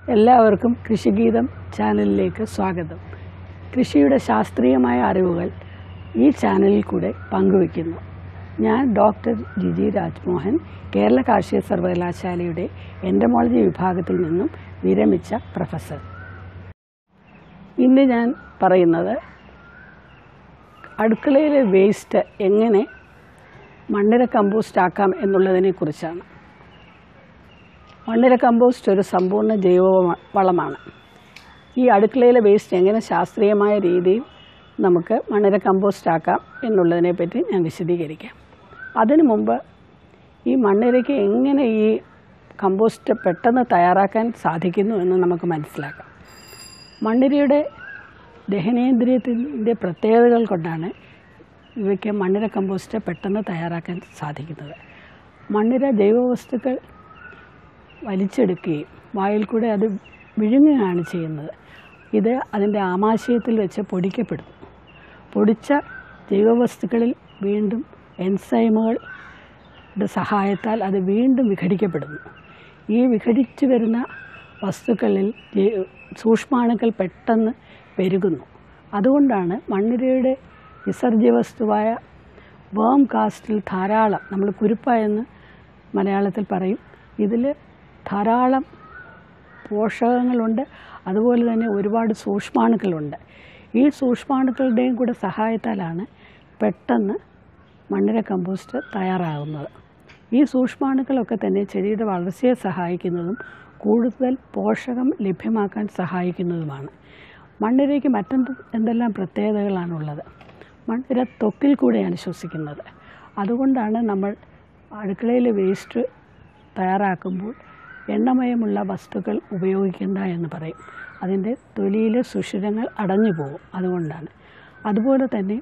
എല്ലാവർക്കും കൃഷിഗീതം ചാനലിലേക്ക് സ്വാഗതം കൃഷിയുടെ ശാസ്ത്രീയമായ അറിവുകൾ ഈ ചാനലിൽ കൂടെ പങ്കുവയ്ക്കുന്നു ഞാൻ ഡോക്ടർ ജിജി രാജ്മോഹൻ കേരള കാർഷിക സർവകലാശാലയുടെ എൻഡമോളജി വിഭാഗത്തിൽ നിന്നും വിരമിച്ച പ്രൊഫസർ ഇന്ന് ഞാൻ പറയുന്നത് അടുക്കളയിലെ വേസ്റ്റ് എങ്ങനെ മണ്ണിര കമ്പോസ്റ്റ് ആക്കാം എന്നുള്ളതിനെ കുറിച്ചാണ് മണ്ണിര കമ്പോസ്റ്റ് ഒരു സമ്പൂർണ്ണ ജൈവ വ- വളമാണ് ഈ അടുക്കളയിലെ വേസ്റ്റ് എങ്ങനെ ശാസ്ത്രീയമായ രീതിയിൽ നമുക്ക് മണ്ണിര കമ്പോസ്റ്റ് ആക്കാം എന്നുള്ളതിനെ പറ്റി ഞാൻ വിശദീകരിക്കാം അതിനു മുമ്പ് ഈ മണ്ണിരയ്ക്ക് എങ്ങനെ ഈ കമ്പോസ്റ്റ് പെട്ടെന്ന് തയ്യാറാക്കാൻ സാധിക്കുന്നു എന്ന് നമുക്ക് മനസ്സിലാക്കാം മണ്ണിരയുടെ ദഹനേന്ദ്രിയത്തിൻ്റെ പ്രത്യേകതകൾ കൊണ്ടാണ് ഇവയ്ക്ക് മണ്ണിര കമ്പോസ്റ്റ് പെട്ടെന്ന് തയ്യാറാക്കാൻ സാധിക്കുന്നത് മണ്ണിര ജൈവവസ്തുക്കൾ വലിച്ചെടുക്കുകയും വായിൽ കൂടെ അത് വിഴുങ്ങുകയാണ് ചെയ്യുന്നത് ഇത് അതിൻ്റെ ആമാശയത്തിൽ വെച്ച് പൊടിക്കപ്പെടും പൊടിച്ച ജൈവവസ്തുക്കളിൽ വീണ്ടും എൻസൈമുകളുടെ സഹായത്താൽ അത് വീണ്ടും വിഘടിക്കപ്പെടുന്നു ഈ വിഘടിച്ചു വരുന്ന വസ്തുക്കളിൽ ജൈ- സൂക്ഷ്മാണുക്കൾ പെട്ടെന്ന് പെരുകുന്നു അതുകൊണ്ടാണ് മണ്ണിരയുടെ വിസർജ്യ വസ്തുവായ വേം കാസ്റ്റിൽ ധാരാളം നമ്മൾ കുരുപ്പ എന്ന് മലയാളത്തിൽ പറയും ഇതിൽ ധാരാളം പോഷകങ്ങളുണ്ട് അതുപോലെ തന്നെ ഒരുപാട് സൂക്ഷ്മാണുക്കളുണ്ട് ഈ സൂക്ഷ്മാണുക്കളുടെയും കൂടെ സഹായത്താലാണ് പെട്ടെന്ന് മണ്ണിര കമ്പോസ്റ്റ് തയ്യാറാകുന്നത് ഈ സൂക്ഷ്മാണുക്കളൊക്കെ തന്നെ ചെടിയുടെ വളർച്ചയെ സഹായിക്കുന്നതും കൂടുതൽ പോഷകം ലഭ്യമാക്കാൻ സഹായിക്കുന്നതുമാണ് മണ്ണിരയ്ക്ക് മറ്റെന്ത് എന്തെല്ലാം പ്രത്യേകതകളാണുള്ളത് മണ്ണിര ത്വക്കിൽ കൂടെയാണ് ശ്വസിക്കുന്നത് അതുകൊണ്ടാണ് നമ്മൾ അടുക്കളയിലെ വേസ്റ്റ് തയ്യാറാക്കുമ്പോൾ എണ്ണമയമുള്ള വസ്തുക്കൾ ഉപയോഗിക്കേണ്ട എന്ന് പറയും അതിൻ്റെ തൊലിയിലെ സുഷിരങ്ങൾ അടഞ്ഞു പോകും അതുകൊണ്ടാണ് അതുപോലെ തന്നെ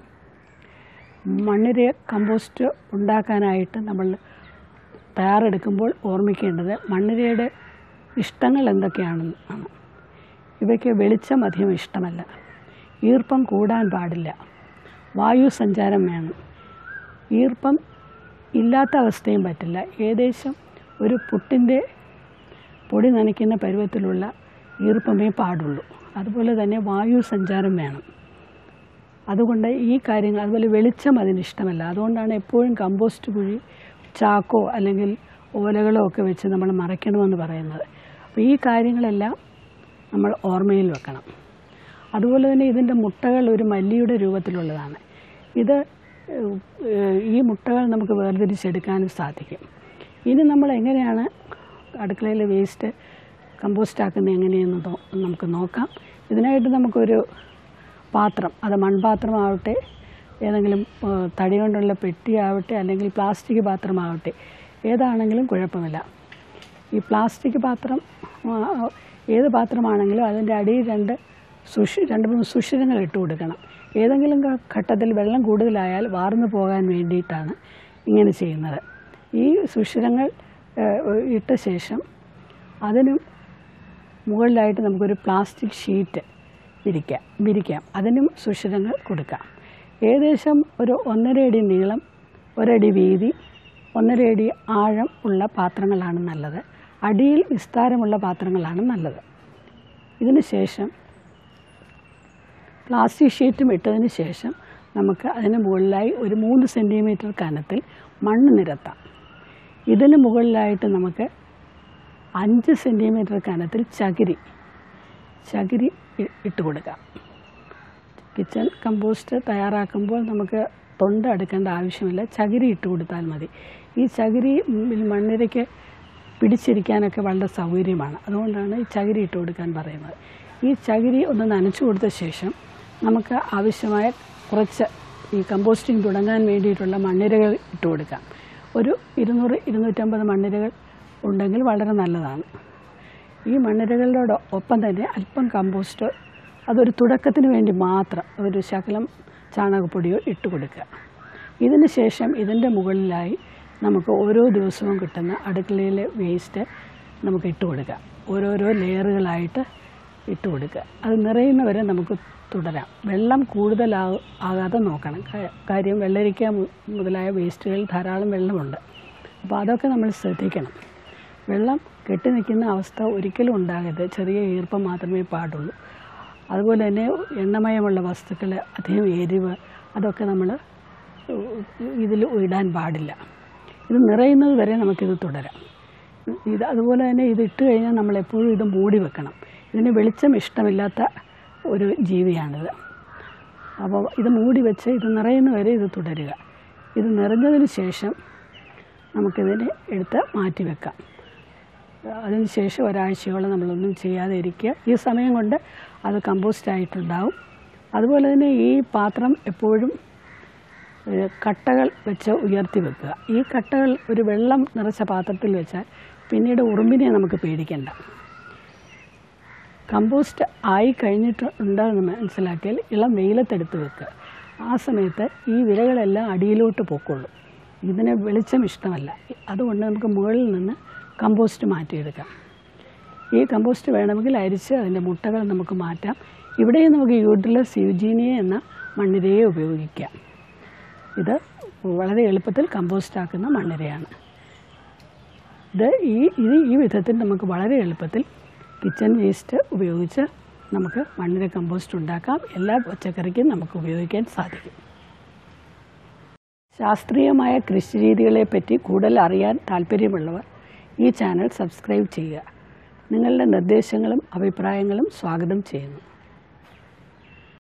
മണ്ണിര കമ്പോസ്റ്റ് ഉണ്ടാക്കാനായിട്ട് നമ്മൾ തയ്യാറെടുക്കുമ്പോൾ ഓർമ്മിക്കേണ്ടത് മണ്ണിരയുടെ ഇഷ്ടങ്ങൾ എന്തൊക്കെയാണെന്ന് ആണ് ഇവയ്ക്ക് വെളിച്ചം അധികം ഇഷ്ടമല്ല ഈർപ്പം കൂടാൻ പാടില്ല വായു സഞ്ചാരം വേണം ഈർപ്പം ഇല്ലാത്ത അവസ്ഥയും പറ്റില്ല ഏകദേശം ഒരു പുട്ടിൻ്റെ പൊടി നനയ്ക്കുന്ന പരുവത്തിലുള്ള ഈർപ്പമേ പാടുള്ളൂ അതുപോലെ തന്നെ വായു സഞ്ചാരം വേണം അതുകൊണ്ട് ഈ കാര്യങ്ങൾ അതുപോലെ വെളിച്ചം അതിന് ഇഷ്ടമല്ല അതുകൊണ്ടാണ് എപ്പോഴും കമ്പോസ്റ്റ് കുഴി ചാക്കോ അല്ലെങ്കിൽ ഓലകളോ ഒക്കെ വെച്ച് നമ്മൾ മറയ്ക്കണമെന്ന് പറയുന്നത് അപ്പോൾ ഈ കാര്യങ്ങളെല്ലാം നമ്മൾ ഓർമ്മയിൽ വെക്കണം അതുപോലെ തന്നെ ഇതിൻ്റെ മുട്ടകൾ ഒരു മല്ലിയുടെ രൂപത്തിലുള്ളതാണ് ഇത് ഏഹ്, ഏഹ്, ഈ മുട്ടകൾ നമുക്ക് വേർതിരിച്ചെടുക്കാനും സാധിക്കും ഇനി നമ്മൾ എങ്ങനെയാണ് അടുക്കളയിലെ വേസ്റ്റ് കമ്പോസ്റ്റ് ആക്കുന്നത് എങ്ങനെയെന്ന് നോ- നമുക്ക് നോക്കാം ഇതിനായിട്ട് നമുക്കൊരു പാത്രം അത് മൺപാത്രമാവട്ടെ ഏതെങ്കിലും ഏഹ്, തടി കൊണ്ടുള്ള പെട്ടിയാവട്ടെ അല്ലെങ്കിൽ പ്ലാസ്റ്റിക് പാത്രമാവട്ടെ ഏതാണെങ്കിലും കുഴപ്പമില്ല ഈ പ്ലാസ്റ്റിക് പാത്രം ആ, ഏത് പാത്രമാണെങ്കിലും അതിൻ്റെ അടിയിൽ രണ്ട് സുഷി രണ്ട് മൂന്ന് സുഷിരങ്ങൾ ഇട്ട് കൊടുക്കണം ഏതെങ്കിലും ഘ- ഘട്ടത്തിൽ വെള്ളം കൂടുതലായാൽ വാർന്നു പോകാൻ വേണ്ടിയിട്ടാണ് ഇങ്ങനെ ചെയ്യുന്നത് ഈ സുഷിരങ്ങൾ ഏഹ്, ഇട്ട ശേഷം അതിനും മുകളിലായിട്ട് നമുക്കൊരു പ്ലാസ്റ്റിക് ഷീറ്റ് വിരിക്കാം വിരിക്കാം അതിനും സുഷിരങ്ങൾ കൊടുക്കാം ഏകദേശം ഒരു ഒന്നര അടി നീളം ഒരടി വീതി ഒന്നര അടി ആഴം ഉള്ള പാത്രങ്ങളാണ് നല്ലത് അടിയിൽ വിസ്താരമുള്ള പാത്രങ്ങളാണ് നല്ലത് ഇതിന് ശേഷം പ്ലാസ്റ്റിക് ഷീറ്റും ഇട്ടതിന് ശേഷം നമുക്ക് അതിന് മുകളിലായി ഒരു മൂന്ന് സെൻറ്റിമീറ്റർ കനത്തിൽ മണ്ണ് നിരത്താം ഇതിന് മുകളിലായിട്ട് നമുക്ക് അഞ്ച് സെൻറ്റിമീറ്റർ കനത്തിൽ ചകിരി ചകിരി ഇ- ഇട്ട് കൊടുക്കാം കിച്ചൺ കമ്പോസ്റ്റ് തയ്യാറാക്കുമ്പോൾ നമുക്ക് തൊണ്ട് എടുക്കേണ്ട ആവശ്യമില്ല ചകിരി ഇട്ട് കൊടുത്താൽ മതി ഈ ചകിരി ഉം മണ്ണിരയ്ക്ക് പിടിച്ചിരിക്കാനൊക്കെ വളരെ സൗകര്യമാണ് അതുകൊണ്ടാണ് ഈ ചകിരി ഇട്ട് കൊടുക്കാൻ പറയുന്നത് ഈ ചകിരി ഒന്ന് നനച്ചു കൊടുത്ത ശേഷം നമുക്ക് ആവശ്യമായ കുറച്ച് ഈ കമ്പോസ്റ്റിംഗ് തുടങ്ങാൻ വേണ്ടിയിട്ടുള്ള മണ്ണിരകൾ ഇട്ട് കൊടുക്കാം ഒരു ഇരുന്നൂറ് ഇരുന്നൂറ്റമ്പത് മണ്ണിരകൾ ഉണ്ടെങ്കിൽ വളരെ നല്ലതാണ് ഈ മണ്ണിരകളുടെ ഒപ്പം തന്നെ അല്പം കമ്പോസ്റ്റ് അതൊരു തുടക്കത്തിന് വേണ്ടി മാത്രം ഒരു ശകലം ചാണകപ്പൊടിയോ ഇട്ട് കൊടുക്കുക ഇതിന് ശേഷം ഇതിൻ്റെ മുകളിലായി നമുക്ക് ഓരോ ദിവസവും കിട്ടുന്ന അടുക്കളയിലെ വേസ്റ്റ് നമുക്ക് ഇട്ട് കൊടുക്കാം ഓരോരോ ലെയറുകളായിട്ട് ഇട്ട് കൊടുക്കുക അത് നിറയുന്നവരെ നമുക്ക് തുടരാം വെള്ളം കൂടുതലാ ആകാതെ നോക്കണം കാ- കാര്യം വെള്ളരിക്ക മു- മുതലായ വേസ്റ്റുകളിൽ ധാരാളം വെള്ളമുണ്ട് അപ്പോൾ അതൊക്കെ നമ്മൾ ശ്രദ്ധിക്കണം വെള്ളം കെട്ടി നിൽക്കുന്ന അവസ്ഥ ഒരിക്കലും ഉണ്ടാകരുത് ചെറിയ ഈർപ്പം മാത്രമേ പാടുള്ളൂ അതുപോലെ തന്നെ എണ്ണമയമുള്ള വസ്തുക്കൾ അധികം എരിവ് അതൊക്കെ നമ്മൾ ഇതിൽ ഇടാൻ പാടില്ല ഇത് നിറയുന്നത് വരെ നമുക്കിത് തുടരാം ഇത് അതുപോലെ തന്നെ ഇത് ഇട്ട് കഴിഞ്ഞാൽ നമ്മൾ എപ്പോഴും ഇത് മൂടി വെക്കണം ഇതിന് വെളിച്ചം ഇഷ്ടമില്ലാത്ത ഒരു ജീവിയാണിത് അപ്പോൾ ഇത് മൂടി വെച്ച് ഇത് നിറയുന്ന വരെ ഇത് തുടരുക ഇത് നിറഞ്ഞതിന് ശേഷം നമുക്കിതിനെ എടുത്ത് മാറ്റി വെക്കാം അതിന് ശേഷം ഒരാഴ്ചയോളം നമ്മളൊന്നും ചെയ്യാതെ ഇരിക്കുക ഈ സമയം കൊണ്ട് അത് കമ്പോസ്റ്റ് ആയിട്ടുണ്ടാവും അതുപോലെ തന്നെ ഈ പാത്രം എപ്പോഴും ഏഹ്, കട്ടകൾ വെച്ച് ഉയർത്തി വെക്കുക ഈ കട്ടകൾ ഒരു വെള്ളം നിറച്ച പാത്രത്തിൽ വെച്ചാൽ പിന്നീട് ഉറുമ്പിനെ നമുക്ക് പേടിക്കണ്ട കമ്പോസ്റ്റ് ആയി കഴിഞ്ഞിട്ടുണ്ടെന്ന് മനസ്സിലാക്കിയാൽ ഇളം വെയിലത്തെടുത്ത് വെക്കുക ആ സമയത്ത് ഈ വിലകളെല്ലാം അടിയിലോട്ട് പൊക്കോളും ഇതിന് വെളിച്ചം ഇഷ്ടമല്ല അതുകൊണ്ട് നമുക്ക് മുകളിൽ നിന്ന് കമ്പോസ്റ്റ് മാറ്റിയെടുക്കാം ഈ കമ്പോസ്റ്റ് വേണമെങ്കിൽ അരിച്ച് അതിൻ്റെ മുട്ടകൾ നമുക്ക് മാറ്റാം ഇവിടെയും നമുക്ക് യൂട്ടിലസ് യൂജീനിയ എന്ന മണ്ണിരയെ ഉപയോഗിക്കാം ഇത് വളരെ എളുപ്പത്തിൽ കമ്പോസ്റ്റ് ആക്കുന്ന മണ്ണിരയാണ് ഇത് ഈ ഇത് ഈ വിധത്തിൽ നമുക്ക് വളരെ എളുപ്പത്തിൽ കിച്ചൺ വേസ്റ്റ് ഉപയോഗിച്ച് നമുക്ക് മണ്ണിര കമ്പോസ്റ്റ് ഉണ്ടാക്കാം എല്ലാ പച്ചക്കറിക്കും നമുക്ക് ഉപയോഗിക്കാൻ സാധിക്കും ശാസ്ത്രീയമായ കൃഷി രീതികളെപ്പറ്റി കൂടുതൽ അറിയാൻ താല്പര്യമുള്ളവർ ഈ ചാനൽ സബ്സ്ക്രൈബ് ചെയ്യുക നിങ്ങളുടെ നിർദ്ദേശങ്ങളും അഭിപ്രായങ്ങളും സ്വാഗതം ചെയ്യുന്നു